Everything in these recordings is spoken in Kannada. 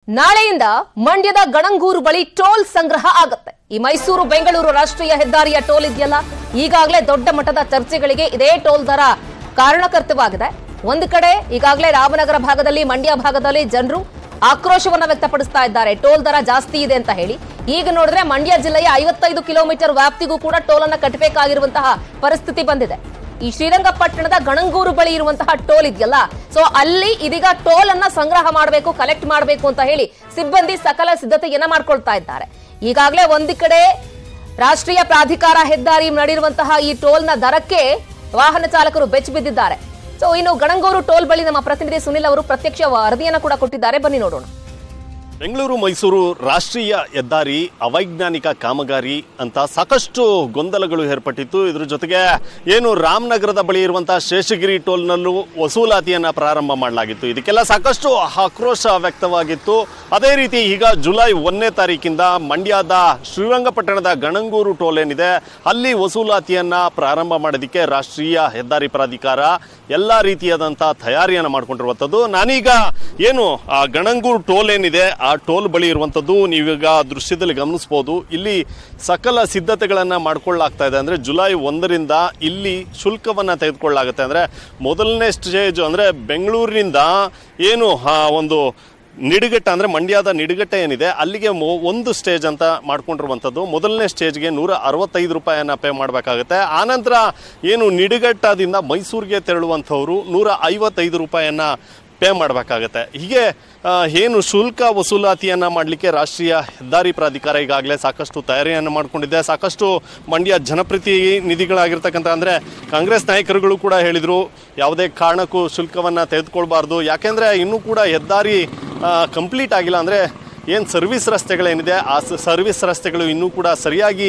ನಾಳೆಯಿಂದ ಮಂಡ್ಯದ ಗಣಂಗೂರು ಬಳಿ ಟೋಲ್ ಸಂಗ್ರಹ ಆಗುತ್ತೆ ಈ ಮೈಸೂರು ಬೆಂಗಳೂರು ರಾಷ್ಟ್ರೀಯ ಹೆದ್ದಾರಿಯ ಟೋಲ್ ಇದೆಯಲ್ಲ ಈಗಾಗಲೇ ದೊಡ್ಡ ಮಟ್ಟದ ಚರ್ಚೆಗಳಿಗೆ ಇದೇ ಟೋಲ್ ದರ ಕಾರಣಕರ್ತವಾಗಿದೆ ಒಂದು ಕಡೆ ಈಗಾಗಲೇ ರಾಮನಗರ ಭಾಗದಲ್ಲಿ ಮಂಡ್ಯ ಭಾಗದಲ್ಲಿ ಜನರು ಆಕ್ರೋಶವನ್ನ ವ್ಯಕ್ತಪಡಿಸ್ತಾ ಇದ್ದಾರೆ ಟೋಲ್ ದರ ಜಾಸ್ತಿ ಇದೆ ಅಂತ ಹೇಳಿ ಈಗ ನೋಡಿದ್ರೆ ಮಂಡ್ಯ ಜಿಲ್ಲೆಯ ಐವತ್ತೈದು ಕಿಲೋಮೀಟರ್ ವ್ಯಾಪ್ತಿಗೂ ಕೂಡ ಟೋಲ್ ಅನ್ನ ಕಟ್ಟಬೇಕಾಗಿರುವಂತಹ ಪರಿಸ್ಥಿತಿ ಬಂದಿದೆ ಈ ಶ್ರೀರಂಗಪಟ್ಟಣದ ಗಣಂಗೂರು ಬಳಿ ಇರುವಂತಹ ಟೋಲ್ ಇದೆಯಲ್ಲ ಸೊ ಅಲ್ಲಿ ಇದೀಗ ಟೋಲ್ ಅನ್ನ ಸಂಗ್ರಹ ಮಾಡಬೇಕು ಕಲೆಕ್ಟ್ ಮಾಡಬೇಕು ಅಂತ ಹೇಳಿ ಸಿಬ್ಬಂದಿ ಸಕಲ ಸಿದ್ಧತೆಯನ್ನ ಮಾಡ್ಕೊಳ್ತಾ ಇದ್ದಾರೆ ಈಗಾಗಲೇ ಒಂದು ಕಡೆ ರಾಷ್ಟ್ರೀಯ ಪ್ರಾಧಿಕಾರ ಹೆದ್ದಾರಿ ನಡೆಯುವಂತಹ ಈ ಟೋಲ್ನ ದರಕ್ಕೆ ವಾಹನ ಚಾಲಕರು ಬೆಚ್ಚ ಬಿದ್ದಿದ್ದಾರೆ ಸೊ ಇನ್ನು ಗಣಂಗೂರು ಟೋಲ್ ಬಳಿ ನಮ್ಮ ಪ್ರತಿನಿಧಿ ಸುನಿಲ್ ಅವರು ಪ್ರತ್ಯಕ್ಷ ವರದಿಯನ್ನ ಕೂಡ ಕೊಟ್ಟಿದ್ದಾರೆ ಬನ್ನಿ ನೋಡೋಣ ಬೆಂಗಳೂರು ಮೈಸೂರು ರಾಷ್ಟ್ರೀಯ ಹೆದ್ದಾರಿ ಅವೈಜ್ಞಾನಿಕ ಕಾಮಗಾರಿ ಅಂತ ಸಾಕಷ್ಟು ಗೊಂದಲಗಳು ಏರ್ಪಟ್ಟಿತ್ತು ಇದ್ರ ಜೊತೆಗೆ ಏನು ರಾಮನಗರದ ಬಳಿ ಇರುವಂತಹ ಶೇಷಗಿರಿ ಟೋಲ್ನಲ್ಲೂ ವಸೂಲಾತಿಯನ್ನ ಪ್ರಾರಂಭ ಮಾಡಲಾಗಿತ್ತು ಇದಕ್ಕೆಲ್ಲ ಸಾಕಷ್ಟು ಆಕ್ರೋಶ ವ್ಯಕ್ತವಾಗಿತ್ತು ಅದೇ ರೀತಿ ಈಗ ಜುಲೈ ಒಂದನೇ ತಾರೀಕಿಂದ ಮಂಡ್ಯದ ಶ್ರೀರಂಗಪಟ್ಟಣದ ಗಣಂಗೂರು ಟೋಲ್ ಏನಿದೆ ಅಲ್ಲಿ ವಸೂಲಾತಿಯನ್ನ ಪ್ರಾರಂಭ ಮಾಡೋದಕ್ಕೆ ರಾಷ್ಟ್ರೀಯ ಹೆದ್ದಾರಿ ಪ್ರಾಧಿಕಾರ ಎಲ್ಲ ರೀತಿಯಾದಂಥ ತಯಾರಿಯನ್ನು ಮಾಡ್ಕೊಂಡಿರುವಂಥದ್ದು ನಾನೀಗ ಏನು ಆ ಗಣಂಗೂರು ಟೋಲ್ ಏನಿದೆ ಆ ಟೋಲ್ ಬಳಿ ಇರುವಂಥದ್ದು ನೀವೀಗ ದೃಶ್ಯದಲ್ಲಿ ಗಮನಿಸ್ಬೋದು ಇಲ್ಲಿ ಸಕಲ ಸಿದ್ಧತೆಗಳನ್ನು ಮಾಡ್ಕೊಳ್ಳಾಗ್ತಾ ಇದೆ ಅಂದರೆ ಜುಲೈ ಒಂದರಿಂದ ಇಲ್ಲಿ ಶುಲ್ಕವನ್ನು ತೆಗೆದುಕೊಳ್ಳಾಗುತ್ತೆ ಅಂದರೆ ಮೊದಲನೇ ಸ್ಟೇಜ್ ಅಂದರೆ ಬೆಂಗಳೂರಿನಿಂದ ಏನು ಆ ಒಂದು ನಿಡಿಗಟ್ಟ ಅಂದರೆ ಮಂಡ್ಯದ ನಿಡಿಗಟ್ಟ ಏನಿದೆ ಅಲ್ಲಿಗೆ ಮೊ- ಒಂದು ಸ್ಟೇಜ್ ಅಂತ ಮಾಡ್ಕೊಂಡಿರುವಂಥದ್ದು ಮೊದಲನೇ ಸ್ಟೇಜ್ಗೆ ನೂರ ಅರವತ್ತೈದು ರೂಪಾಯಿಯನ್ನು ಪೇ ಮಾಡಬೇಕಾಗುತ್ತೆ ಆನಂತರ ಏನು ನಿಡಿಗಟ್ಟದಿಂದ ಮೈಸೂರಿಗೆ ತೆರಳುವಂಥವ್ರು ನೂರ ಐವತ್ತೈದು ರೂಪಾಯಿಯನ್ನು ಪೇ ಮಾಡಬೇಕಾಗತ್ತೆ ಹೀಗೆ ಆ, ಏನು ಶುಲ್ಕ ವಸೂಲಾತಿಯನ್ನು ಮಾಡಲಿಕ್ಕೆ ರಾಷ್ಟ್ರೀಯ ಹೆದ್ದಾರಿ ಪ್ರಾಧಿಕಾರ ಈಗಾಗಲೇ ಸಾಕಷ್ಟು ತಯಾರಿಯನ್ನು ಮಾಡಿಕೊಂಡಿದೆ ಸಾಕಷ್ಟು ಮಂಡ್ಯ ಜನಪ್ರತಿನಿಧಿಗಳಾಗಿರ್ತಕ್ಕಂಥ ಅಂದರೆ ಕಾಂಗ್ರೆಸ್ ನಾಯಕರುಗಳು ಕೂಡ ಹೇಳಿದರು ಯಾವುದೇ ಕಾರಣಕ್ಕೂ ಶುಲ್ಕವನ್ನು ತೆಗೆದುಕೊಳ್ಬಾರ್ದು ಯಾಕೆಂದರೆ ಇನ್ನೂ ಕೂಡ ಹೆದ್ದಾರಿ ಕಂಪ್ಲೀಟ್ ಆಗಿಲ್ಲ ಅಂದರೆ ಏನು ಸರ್ವಿಸ್ ರಸ್ತೆಗಳೇನಿದೆ ಆ ಸ- ಸರ್ವಿಸ್ ರಸ್ತೆಗಳು ಇನ್ನೂ ಕೂಡ ಸರಿಯಾಗಿ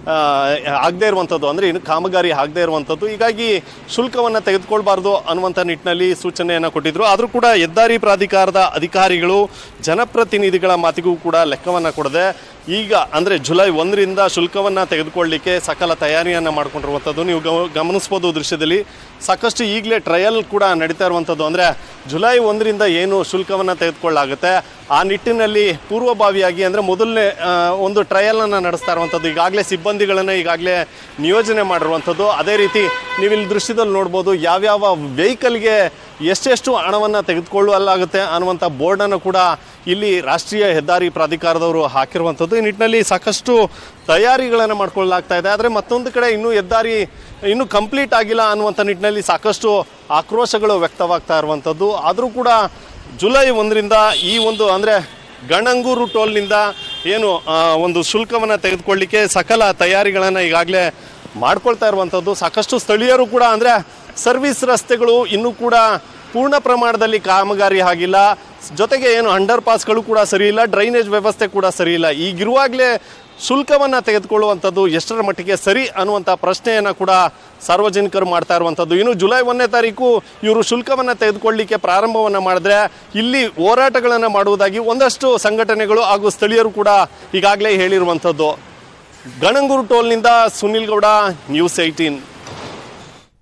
ಆಗದೇ ಇರುವಂಥದ್ದು ಅಂದರೆ ಇನ್ನು ಕಾಮಗಾರಿ ಆಗದೇ ಇರುವಂಥದ್ದು ಹೀಗಾಗಿ ಶುಲ್ಕವನ್ನು ತೆಗೆದುಕೊಳ್ಬಾರ್ದು ಅನ್ನುವಂಥ ನಿಟ್ಟಿನಲ್ಲಿ ಸೂಚನೆಯನ್ನು ಕೊಟ್ಟಿದ್ರು ಆದರೂ ಕೂಡ ಹೆದ್ದಾರಿ ಪ್ರಾಧಿಕಾರದ ಅಧಿಕಾರಿಗಳು ಜನಪ್ರತಿನಿಧಿಗಳ ಮಾತಿಗೂ ಕೂಡ ಲೆಕ್ಕವನ್ನು ಕೊಡದೆ ಈಗ ಅಂದರೆ ಜುಲೈ ಒಂದರಿಂದ ಶುಲ್ಕವನ್ನು ತೆಗೆದುಕೊಳ್ಳಲಿಕ್ಕೆ ಸಕಲ ತಯಾರಿಯನ್ನು ಮಾಡ್ಕೊಂಡಿರುವಂಥದ್ದು ನೀವು ಗಮ ಗಮನಿಸ್ಬೋದು ದೃಶ್ಯದಲ್ಲಿ ಸಾಕಷ್ಟು ಈಗಲೇ ಟ್ರಯಲ್ ಕೂಡ ನಡೀತಾ ಇರುವಂಥದ್ದು ಅಂದರೆ ಜುಲೈ ಒಂದರಿಂದ ಏನು ಶುಲ್ಕವನ್ನು ತೆಗೆದುಕೊಳ್ಳಾಗುತ್ತೆ ಆ ನಿಟ್ಟಿನಲ್ಲಿ ಪೂರ್ವಭಾವಿಯಾಗಿ ಅಂದರೆ ಮೊದಲನೇ ಆ, ಒಂದು ಟ್ರಯಲನ್ನು ನಡೆಸ್ತಾ ಇರುವಂಥದ್ದು ಈಗಾಗಲೇ ಸಿಬ್ಬಂದಿಗಳನ್ನು ಈಗಾಗಲೇ ನಿಯೋಜನೆ ಮಾಡಿರುವಂಥದ್ದು ಅದೇ ರೀತಿ ನೀವು ಇಲ್ಲಿ ದೃಶ್ಯದಲ್ಲಿ ನೋಡ್ಬೋದು ಯಾವ್ಯಾವ ವೆಹಿಕಲ್ಗೆ ಎಷ್ಟೆಷ್ಟು ಹಣವನ್ನು ತೆಗೆದುಕೊಳ್ಳಲಾಗುತ್ತೆ ಅನ್ನುವಂಥ ಬೋರ್ಡನ್ನು ಕೂಡ ಇಲ್ಲಿ ರಾಷ್ಟ್ರೀಯ ಹೆದ್ದಾರಿ ಪ್ರಾಧಿಕಾರದವರು ಹಾಕಿರುವಂಥದ್ದು ಈ ನಿಟ್ಟಿನಲ್ಲಿ ಸಾಕಷ್ಟು ತಯಾರಿಗಳನ್ನು ಮಾಡ್ಕೊಳ್ಳಲಾಗ್ತಾ ಇದೆ ಆದರೆ ಮತ್ತೊಂದು ಕಡೆ ಇನ್ನೂ ಹೆದ್ದಾರಿ ಇನ್ನೂ ಕಂಪ್ಲೀಟ್ ಆಗಿಲ್ಲ ಅನ್ನುವಂಥ ನಿಟ್ಟಿನಲ್ಲಿ ಸಾಕಷ್ಟು ಆಕ್ರೋಶಗಳು ವ್ಯಕ್ತವಾಗ್ತಾ ಇರುವಂಥದ್ದು ಆದರೂ ಕೂಡ ಜುಲೈ ಒಂದರಿಂದ ಈ ಒಂದು ಅಂದರೆ ಗಣಂಗೂರು ಟೋಲ್ನಿಂದ ಏನು ಆ, ಒಂದು ಶುಲ್ಕವನ್ನು ತೆಗೆದುಕೊಳ್ಳಿಕ್ಕೆ ಸಕಲ ತಯಾರಿಗಳನ್ನು ಈಗಾಗಲೇ ಮಾಡ್ಕೊಳ್ತಾ ಇರುವಂಥದ್ದು ಸಾಕಷ್ಟು ಸ್ಥಳೀಯರು ಕೂಡ ಅಂದರೆ ಸರ್ವಿಸ್ ರಸ್ತೆಗಳು ಇನ್ನೂ ಕೂಡ ಪೂರ್ಣ ಪ್ರಮಾಣದಲ್ಲಿ ಕಾಮಗಾರಿ ಆಗಿಲ್ಲ ಜೊತೆಗೆ ಏನು ಅಂಡರ್ ಪಾಸ್ಗಳು ಕೂಡ ಸರಿ ಇಲ್ಲ ಡ್ರೈನೇಜ್ ವ್ಯವಸ್ಥೆ ಕೂಡ ಸರಿ ಇಲ್ಲ ಈಗಿರುವಾಗಲೇ ಶುಲ್ಕವನ್ನು ತೆಗೆದುಕೊಳ್ಳುವಂಥದ್ದು ಎಷ್ಟರ ಮಟ್ಟಿಗೆ ಸರಿ ಅನ್ನುವಂಥ ಪ್ರಶ್ನೆಯನ್ನು ಕೂಡ ಸಾರ್ವಜನಿಕರು ಮಾಡ್ತಾ ಇರುವಂಥದ್ದು ಇನ್ನು ಜುಲೈ ಒಂದನೇ ತಾರೀಕು ಇವರು ಶುಲ್ಕವನ್ನು ತೆಗೆದುಕೊಳ್ಳಲಿಕ್ಕೆ ಪ್ರಾರಂಭವನ್ನು ಮಾಡಿದ್ರೆ ಇಲ್ಲಿ ಹೋರಾಟಗಳನ್ನು ಮಾಡುವುದಾಗಿ ಒಂದಷ್ಟು ಸಂಘಟನೆಗಳು ಹಾಗೂ ಸ್ಥಳೀಯರು ಕೂಡ ಈಗಾಗಲೇ ಹೇಳಿರುವಂಥದ್ದು ಗಣಂಗೂರು ಟೋಲ್ನಿಂದ ಸುನಿಲ್ ಗೌಡ ನ್ಯೂಸ್ ಏಯ್ಟೀನ್